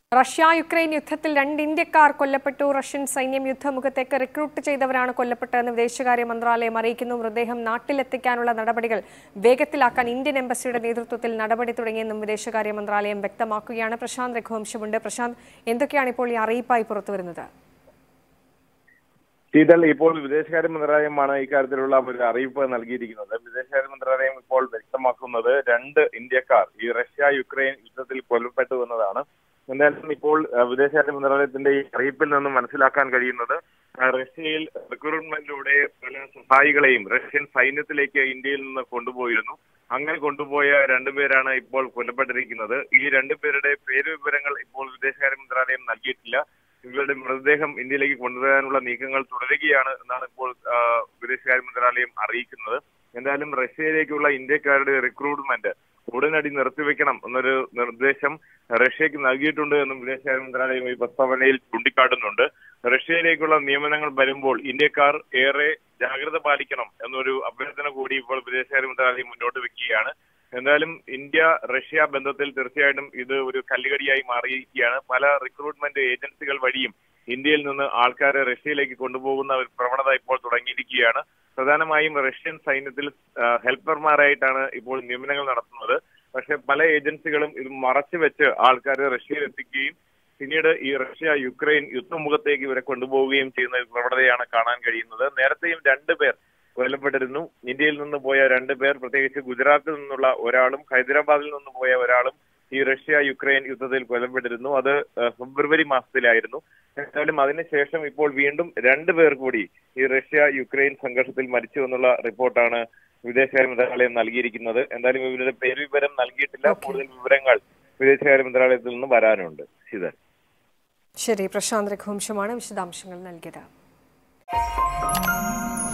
Russia Ukraine യുദ്ധത്തിൽ രണ്ട് ഇന്ത്യക്കാർ കൊല്ലപ്പെട്ടു റഷ്യൻ സൈന്യം യുദ്ധമുഖത്തേക്ക് റിക്രൂട്ട് ചെയ്തവരാണ് കൊല്ലപ്പെട്ടതെന്ന് വിദേശകാര്യ മന്ത്രാലയം അറിയിക്കുന്നു മൃതദേഹം നാട്ടിലെത്തിക്കാനുള്ള നടപടികൾ വേഗത്തിലാക്കാൻ ഇന്ത്യൻ എംബസിയുടെ നേതൃത്വത്തിൽ നടപടി തുടങ്ങിയെന്നും വിദേശകാര്യ മന്ത്രാലയം വ്യക്തമാക്കുകയാണ് പ്രശാന്ത് രഘുവംശമുണ്ട് പ്രശാന്ത് എന്തൊക്കെയാണ് ഇപ്പോൾ ഈ അറിയിപ്പായി പുറത്തുവരുന്നത് ശീതൽ ഇപ്പോൾ വിദേശകാര്യ മന്ത്രാലയമാണ് ഇക്കാര്യത്തിലുള്ള ഒരു അറിയിപ്പ് നൽകിയിരിക്കുന്നത് വിദേശകാര്യ മന്ത്രാലയം ഇപ്പോൾ വ്യക്തമാക്കുന്നത് രണ്ട് ഇന്ത്യക്കാർ ഈ റഷ്യ യുക്രൈൻ യുദ്ധത്തിൽ കൊല്ലപ്പെട്ടു എന്നതാണ് എന്തായാലും ഇപ്പോൾ അഹ്, വിദേശകാര്യ മന്ത്രാലയത്തിന്റെ ഈ അറിയിപ്പിൽ നിന്നും മനസ്സിലാക്കാൻ കഴിയുന്നത് അഹ്, റഷ്യയിൽ റിക്രൂട്ട്മെന്റിലൂടെ പല സഹായികളെയും റഷ്യൻ സൈന്യത്തിലേക്ക് ഇന്ത്യയിൽ നിന്ന് കൊണ്ടുപോയിരുന്നു അങ്ങനെ കൊണ്ടുപോയ രണ്ടുപേരാണ് ഇപ്പോൾ കൊല്ലപ്പെട്ടിരിക്കുന്നത് ഈ രണ്ടുപേരുടെ പേര് വിവരങ്ങൾ ഇപ്പോൾ വിദേശകാര്യ മന്ത്രാലയം നൽകിയിട്ടില്ല ഇവരുടെ മൃതദേഹം ഇന്ത്യയിലേക്ക് കൊണ്ടുവരാനുള്ള നീക്കങ്ങൾ തുടരുകയാണ് എന്നാണ് ഇപ്പോൾ ആ, വിദേശകാര്യ മന്ത്രാലയം അറിയിക്കുന്നത് എന്തായാലും റഷ്യയിലേക്കുള്ള ഇന്ത്യക്കാരുടെ റിക്രൂട്ട്മെന്റ് ഉടനടി നിർത്തിവെക്കണം എന്നൊരു നിർദ്ദേശം റഷ്യക്ക് നൽകിയിട്ടുണ്ട് എന്നും വിദേശകാര്യ മന്ത്രാലയം ഈ പ്രസ്താവനയിൽ ചൂണ്ടിക്കാട്ടുന്നുണ്ട് റഷ്യയിലേക്കുള്ള നിയമനങ്ങൾ വരുമ്പോൾ ഇന്ത്യക്കാർ ഏറെ ജാഗ്രത പാലിക്കണം എന്നൊരു അഭ്യർത്ഥന കൂടി ഇപ്പോൾ വിദേശകാര്യ മന്ത്രാലയം മുന്നോട്ട് വെക്കുകയാണ് എന്തായാലും ഇന്ത്യ റഷ്യ ബന്ധത്തിൽ തീർച്ചയായിട്ടും ഇത് ഒരു കല്ലുകടിയായി മാറിയിരിക്കുകയാണ് പല റിക്രൂട്ട്മെന്റ് ഏജൻസികൾ വഴിയും ഇന്ത്യയിൽ നിന്ന് ആൾക്കാരെ റഷ്യയിലേക്ക് കൊണ്ടുപോകുന്ന ഒരു പ്രവണത ഇപ്പോൾ തുടങ്ങിയിരിക്കുകയാണ് പ്രധാനമായും റഷ്യൻ സൈന്യത്തിൽ ആ, ഹെൽപ്പർമാരായിട്ടാണ് ഇപ്പോൾ നിയമനങ്ങൾ നടത്തുന്നത് പക്ഷെ പല ഏജൻസികളും ഇത് മറച്ചു വെച്ച് ആൾക്കാരെ റഷ്യയിൽ എത്തിക്കുകയും പിന്നീട് ഈ റഷ്യ യുക്രൈൻ യുദ്ധമുഖത്തേക്ക് ഇവരെ കൊണ്ടുപോവുകയും ചെയ്യുന്ന ഒരു പ്രവണതയാണ് കാണാൻ കഴിയുന്നത് നേരത്തെയും രണ്ടുപേർ കൊല്ലപ്പെട്ടിരുന്നു ഇന്ത്യയിൽ നിന്ന് പോയ രണ്ടുപേർ പ്രത്യേകിച്ച് ഗുജറാത്തിൽ നിന്നുള്ള ഒരാളും ഹൈദരാബാദിൽ നിന്ന് പോയ ഒരാളും ഈ റഷ്യ യുക്രൈൻ യുദ്ധത്തിൽ കൊല്ലപ്പെട്ടിരുന്നു അത് ഏഹ്, ഫെബ്രുവരി മാസത്തിലായിരുന്നു എന്തായാലും അതിനുശേഷം ഇപ്പോൾ വീണ്ടും രണ്ടുപേർ കൂടി ഈ റഷ്യ യുക്രൈൻ സംഘർഷത്തിൽ മരിച്ചു എന്നുള്ള റിപ്പോർട്ടാണ് വിദേശകാര്യ മന്ത്രാലയം നൽകിയിരിക്കുന്നത് എന്തായാലും ഇവരുടെ പേര് വിവരം നൽകിയിട്ടില്ല കൂടുതൽ വിവരങ്ങൾ വിദേശകാര്യ മന്ത്രാലയത്തിൽ നിന്ന് വരാനുണ്ട് ശിതൻ ശരി പ്രശാന്ത് രഘുവംശമാണ് വിശദാംശങ്ങൾ നൽകിയത്